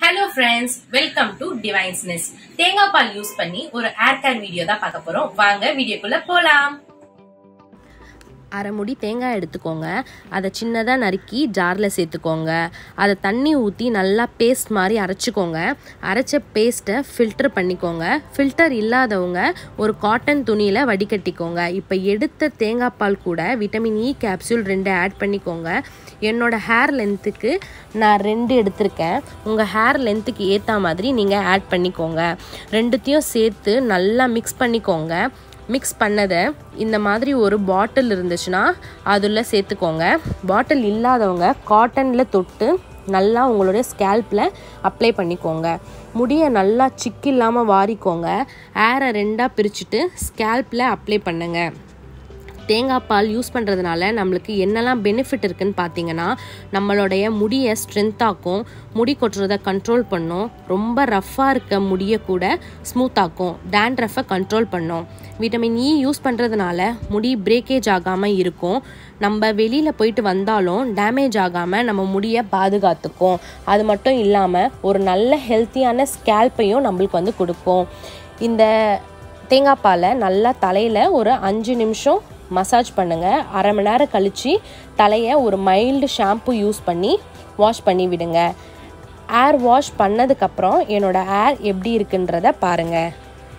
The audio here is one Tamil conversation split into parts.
hello friends welcome to divineness தேங்காய் பால் யூஸ் பண்ணி ஒரு ஏர் கேர் வீடியோ தான் பார்க்க போறோம் வாங்க வீடியோக்குள்ள போலாம் அரை முடி தேங்காய் எடுத்துக்கோங்க அதை சின்னதாக நறுக்கி ஜாரில் சேர்த்துக்கோங்க அதை தண்ணி ஊற்றி நல்லா பேஸ்ட் மாதிரி அரைச்சிக்கோங்க அரைச்ச பேஸ்ட்டை ஃபில்டர் பண்ணிக்கோங்க ஃபில்டர் இல்லாதவங்க ஒரு காட்டன் துணியில் வடிகட்டிக்கோங்க இப்போ எடுத்த தேங்காய் பால் கூட விட்டமின் இ கேப்சூல் ரெண்டு ஆட் பண்ணிக்கோங்க என்னோட ஹேர் லென்த்துக்கு நான் ரெண்டு எடுத்திருக்கேன் உங்கள் ஹேர் லென்த்துக்கு ஏற்ற மாதிரி நீங்கள் ஆட் பண்ணிக்கோங்க ரெண்டுத்தையும் சேர்த்து நல்லா மிக்ஸ் பண்ணிக்கோங்க மிக்ஸ் பண்ணதை இந்த மாதிரி ஒரு பாட்டில் இருந்துச்சுன்னா அதில் சேர்த்துக்கோங்க பாட்டில் இல்லாதவங்க காட்டனில் தொட்டு நல்லா உங்களுடைய ஸ்கேல்பில் அப்ளை பண்ணிக்கோங்க முடியை நல்லா சிக்கு இல்லாமல் வாரிக்கோங்க ஏரை ரெண்டாக பிரிச்சுட்டு ஸ்கேல்பில் அப்ளை பண்ணுங்கள் தேங்காய் பால் யூஸ் பண்ணுறதுனால நம்மளுக்கு என்னெல்லாம் பெனிஃபிட் இருக்குன்னு பார்த்தீங்கன்னா நம்மளுடைய முடியை ஸ்ட்ரென்த்தாக்கும் முடி கொட்டுறதை கண்ட்ரோல் பண்ணும் ரொம்ப ரஃப்பாக இருக்க முடியை கூட ஸ்மூத்தாக்கும் டேண்ட்ரஃபை கண்ட்ரோல் பண்ணும் விட்டமின் இ யூஸ் பண்ணுறதுனால முடி பிரேக்கேஜ் ஆகாமல் இருக்கும் நம்ம வெளியில் போயிட்டு வந்தாலும் டேமேஜ் ஆகாமல் நம்ம முடியை பாதுகாத்துக்கும் அது மட்டும் இல்லாமல் ஒரு நல்ல ஹெல்த்தியான ஸ்கேல்ப்பையும் நம்மளுக்கு வந்து கொடுக்கும் இந்த தேங்காய் பாலை நல்லா தலையில் ஒரு அஞ்சு நிமிஷம் மசாஜ் பண்ணுங்கள் அரை மணி நேரம் கழித்து தலையை ஒரு மைல்டு ஷாம்பு யூஸ் பண்ணி வாஷ் பண்ணி விடுங்க ஏர் வாஷ் பண்ணதுக்கப்புறம் என்னோடய ஏர் எப்படி இருக்குன்றத பாருங்கள்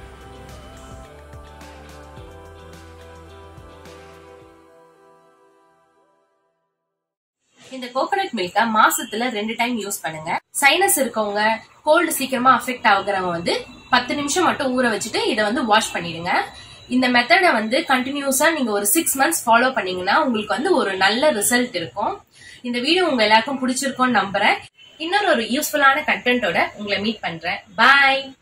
இந்த கோகோனட் மில்க மாசத்துல ரெண்டு டைம் யூஸ் பண்ணுங்க சைனஸ் இருக்கவங்க கோல்டு சீக்கிரமா அஃபெக்ட் ஆகுறவங்க வந்து பத்து நிமிஷம் மட்டும் ஊற வச்சுட்டு இதை வந்து வாஷ் பண்ணிடுங்க இந்த மெத்தடை வந்து கண்டினியூஸா நீங்க ஒரு சிக்ஸ் மந்த்ஸ் ஃபாலோ பண்ணீங்கன்னா உங்களுக்கு வந்து ஒரு நல்ல ரிசல்ட் இருக்கும் இந்த வீடியோ உங்க எல்லாருக்கும் பிடிச்சிருக்கும்னு நம்புறேன் இன்னொரு ஒரு யூஸ்ஃபுல்லான கண்டென்ட்டோட உங்களை மீட் பண்றேன் பாய்